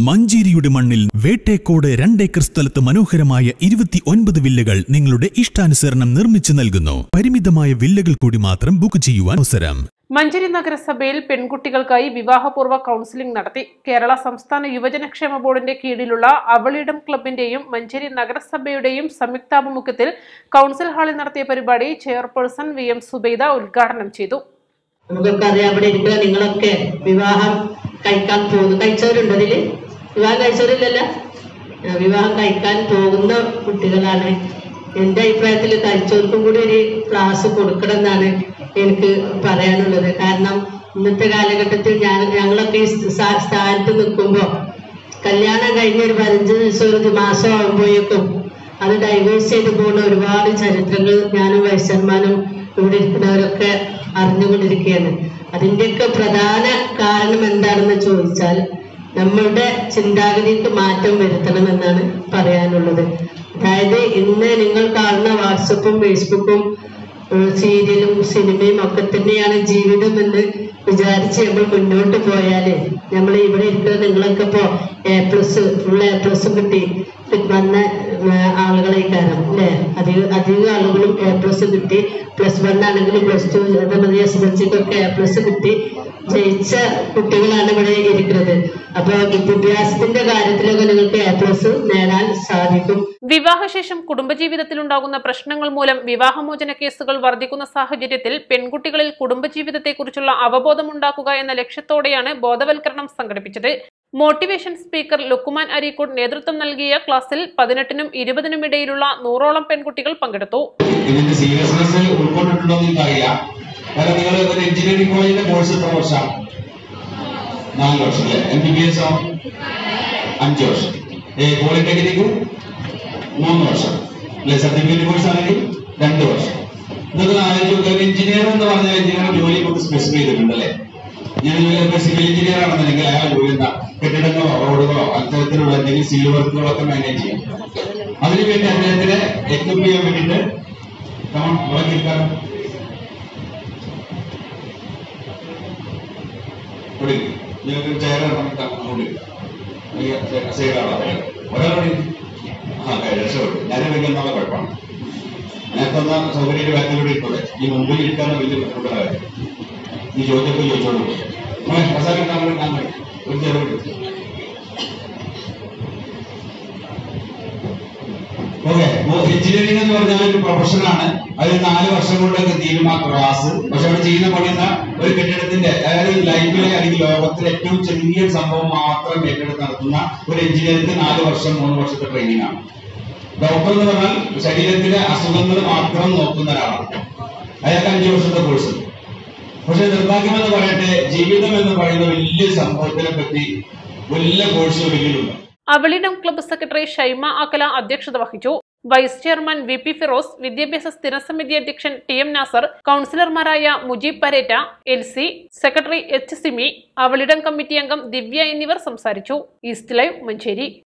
മഞ്ചേരിയുടെ മണ്ണിൽ വേട്ടേക്കോട് രണ്ടേക്കർ സ്ഥലത്ത് മനോഹരമായ ഇരുപത്തി ഒൻപത് വില്ലകൾ നിങ്ങളുടെ ഇഷ്ടാനുസരണം നിർമ്മിച്ചു നൽകുന്നു പരിമിതമായ വില്ലകൾ കൂടി മാത്രം ബുക്ക് ചെയ്യുവാൻ അവസരം മഞ്ചേരി നഗരസഭയിൽ പെൺകുട്ടികൾക്കായി വിവാഹപൂർവ്വ കൗൺസിലിംഗ് നടത്തി കേരള സംസ്ഥാന യുവജനക്ഷേമ ബോർഡിന്റെ കീഴിലുള്ള അവളിടം ക്ലബിന്റെയും മഞ്ചേരി നഗരസഭയുടെയും സംയുക്താഭിമുഖ്യത്തിൽ കൗൺസിൽ ഹാളിൽ നടത്തിയ പരിപാടി ചെയർപേഴ്സൺ വി എം സുബൈദ ഉദ്ഘാടനം ചെയ്തു നമുക്കൊക്കെ അറിയാം അവിടെ ഇരിക്കുന്ന നിങ്ങളൊക്കെ വിവാഹം കഴിക്കാൻ പോകുന്നു കഴിച്ചവരുണ്ടോ അതില് വിവാഹം കഴിച്ചവരില്ലല്ലോ ആ, വിവാഹം കഴിക്കാൻ പോകുന്ന കുട്ടികളാണ് എന്റെ അഭിപ്രായത്തിൽ കഴിച്ചവർക്കും കൂടി ഒരു ക്ലാസ് കൊടുക്കണം എന്നാണ് എനിക്ക് പറയാനുള്ളത് കാരണം ഇന്നത്തെ കാലഘട്ടത്തിൽ ഞാൻ ഞങ്ങളൊക്കെ ഈ സ്ഥാ- സ്ഥാനത്ത് നിൽക്കുമ്പോൾ കല്യാണം കഴിഞ്ഞ ഒരു പതിനഞ്ച് ദിവസം ഒരു മാസം ആകുമ്പോഴേക്കും അത് ഡൈവേഴ്സ് ചെയ്ത് പോകുന്ന ഒരുപാട് ചരിത്രങ്ങൾ ഞാനും വൈശ്വന്മാനും ഇവിടെ ഇരിക്കുന്നവരൊക്കെ അറിഞ്ഞുകൊണ്ടിരിക്കുകയാണ് അതിന്റെയൊക്കെ പ്രധാന കാരണം എന്താണെന്ന് ചോദിച്ചാൽ നമ്മളുടെ ചിന്താഗതിക്ക് മാറ്റം വരുത്തണമെന്നാണ് പറയാനുള്ളത് അതായത് ഇന്ന് നിങ്ങൾ കാണുന്ന വാട്സപ്പും ഫേസ്ബുക്കും ഏഹ് സീരിയലും സിനിമയും ഒക്കെ തന്നെയാണ് ജീവിതം എന്ന് വിചാരിച്ച് നമ്മൾ മുന്നോട്ട് പോയാല് നമ്മൾ ഇവിടെ ഇരിക്കുന്ന നിങ്ങളൊക്കെ ഇപ്പോ A plus full A plus കിട്ടി വന്ന ഏഹ് ആളുകളെ കാരണം അല്ലെ അധിക അധിക ആളുകളും എ പ്ലസ് കിട്ടി പ്ലസ് വൺ ആണെങ്കിലും പ്ലസ് ടു അതേമാതിരി എസ് എസ് എൽ സിക്കൊക്കെ എ പ്ലസ് കിട്ടി ജയിച്ച കുട്ടികളാണ് ഇവിടെ ഇരിക്കുന്നത് അപ്പൊ വിദ്യാഭ്യാസത്തിന്റെ കാര്യത്തിലൊക്കെ നിങ്ങൾക്ക് എ പ്ലസ് നേടാൻ സാധിക്കും വിവാഹശേഷം കുടുംബജീവിതത്തിലുണ്ടാകുന്ന പ്രശ്നങ്ങൾ മൂലം വിവാഹമോചന കേസുകൾ വർദ്ധിക്കുന്ന സാഹചര്യത്തിൽ പെൺകുട്ടികളിൽ കുടുംബജീവിതത്തെക്കുറിച്ചുള്ള അവബോധം ഉണ്ടാക്കുക എന്ന ലക്ഷ്യത്തോടെയാണ് ബോധവൽക്കരണം സംഘടിപ്പിച്ചത് മോട്ടിവേഷൻ സ്പീക്കർ ലുക്കുമാൻ അരീക്കോട് നേതൃത്വം നൽകിയ ക്ലാസ്സിൽ പതിനെട്ടിനും ഇരുപതിനും ഇടയിലുള്ള നൂറോളം പെൺകുട്ടികൾ പങ്കെടുത്തു ഇതിന്റെ സീരിയസ്നെസ് ഉൾക്കൊണ്ടിട്ടുണ്ടോ എന്ന് എനിക്കറിയില്ല കാരണം നിങ്ങൾ ഒരു എഞ്ചിനീയറിംഗ് കോളേജിന്റെ കോഴ്സ് എത്ര വർഷം നാല് വർഷം അല്ലേ എം ബി ബി എസ് അഞ്ച് വർഷം ഏ പോളിടെക്നിക്കും മൂന്ന് വർഷം അല്ലെ സർട്ടിഫിക്കറ്റ് കോഴ്സ് ആണെങ്കിൽ രണ്ട് വർഷം ഇതൊക്കെ ആലോചിച്ച് നോക്കുക ഒരു എഞ്ചിനീയർ എന്ന് പറഞ്ഞാൽ എഞ്ചിനീയർ ജോലി നമുക്ക് സ്പെസിഫൈ ചെയ്തിട്ടുണ്ട് അല്ലേ ഞാൻ സിവിൽ എഞ്ചിനീയർ ആണെന്നുണ്ടെങ്കിൽ അയാൾ ജോലി എന്താ കെട്ടിടങ്ങളോ റോഡുകളോ അത്തരത്തിലുള്ള എന്തെങ്കിലും സിവിൽ വർക്കുകളൊക്കെ മാനേജ് ചെയ്യും അതിനുവേണ്ടി അദ്ദേഹത്തിന് എക്വിപ്പ് ചെയ്യാൻ വേണ്ടിയിട്ട് നമ്മൾ മുളക്കിരിക്കാൻ നിങ്ങൾക്ക് ചെയർ സൈഡാണോ ഒരാളോട് ആ രക്ഷപ്പെട്ടു ഞാൻ വയ്ക്കുന്ന കുഴപ്പമാണ് നേരത്തെ ഒന്ന സൗകര്യം ബാക്കിലൂടെ ഇട്ടോളെ ഈ മുമ്പിൽ ഇരിക്കാന്ന് വലിയ ബുദ്ധിമുട്ടുള്ള കാര്യം ഈ ചോദ്യമൊക്കെ ചോദിച്ചോളൂ മോനെ പ്രസാദം നമ്മൾ കാണാൻ ഒരു ചെറുത് ഓക്കെ എഞ്ചിനീയറിംഗ് എന്ന് പറഞ്ഞാൽ ഒരു പ്രൊഫഷനാണ് അത് നാല് വർഷം കൊണ്ടൊക്കെ തീരും ആ ക്ലാസ് പക്ഷെ അവിടെ ചെയ്യുന്ന പണി എന്താ ഒരു കെട്ടിടത്തിന്റെ അതായത് ലൈഫിലെ അല്ലെങ്കിൽ ലോകത്തിലെ ഏറ്റവും ചെറിയ സംഭവം മാത്രം ഏറ്റെടുത്ത് നടത്തുന്ന ഒരു എഞ്ചിനീയർക്ക് നാല് വർഷം മൂന്ന് വർഷത്തെ ട്രെയിനിങ് ആണ് ഡോക്ടർ എന്ന് പറഞ്ഞാൽ ശരീരത്തിലെ അസുഖങ്ങൾ മാത്രം നോക്കുന്ന ഒരാളാണ് അയാൾക്ക് അഞ്ചു വർഷത്തെ കോഴ്സ് പക്ഷെ നിർഭാഗ്യം എന്ന് പറയട്ടെ ജീവിതം എന്ന് പറയുന്ന വലിയ സംഭവത്തിനെ പറ്റി വലിയ കോഴ്സ് വലിയുണ്ട് അവളിടം ക്ലബ്ബ് സെക്രട്ടറി ഷൈമ അക്കല അധ്യക്ഷത വഹിച്ചു vice chairman V P Firoz വിദ്യാഭ്യാസ സ്ഥിരസമിതി അധ്യക്ഷൻ ടി എം നാസർ കൌൺസിലർമാരായ മുജീബ് പരേറ്റ L C secretary H Simi Avalidam committee അംഗം ദിവ്യ എന്നിവർ സംസാരിച്ചു ഈസ്റ്റ് ലൈവ് മഞ്ചേരി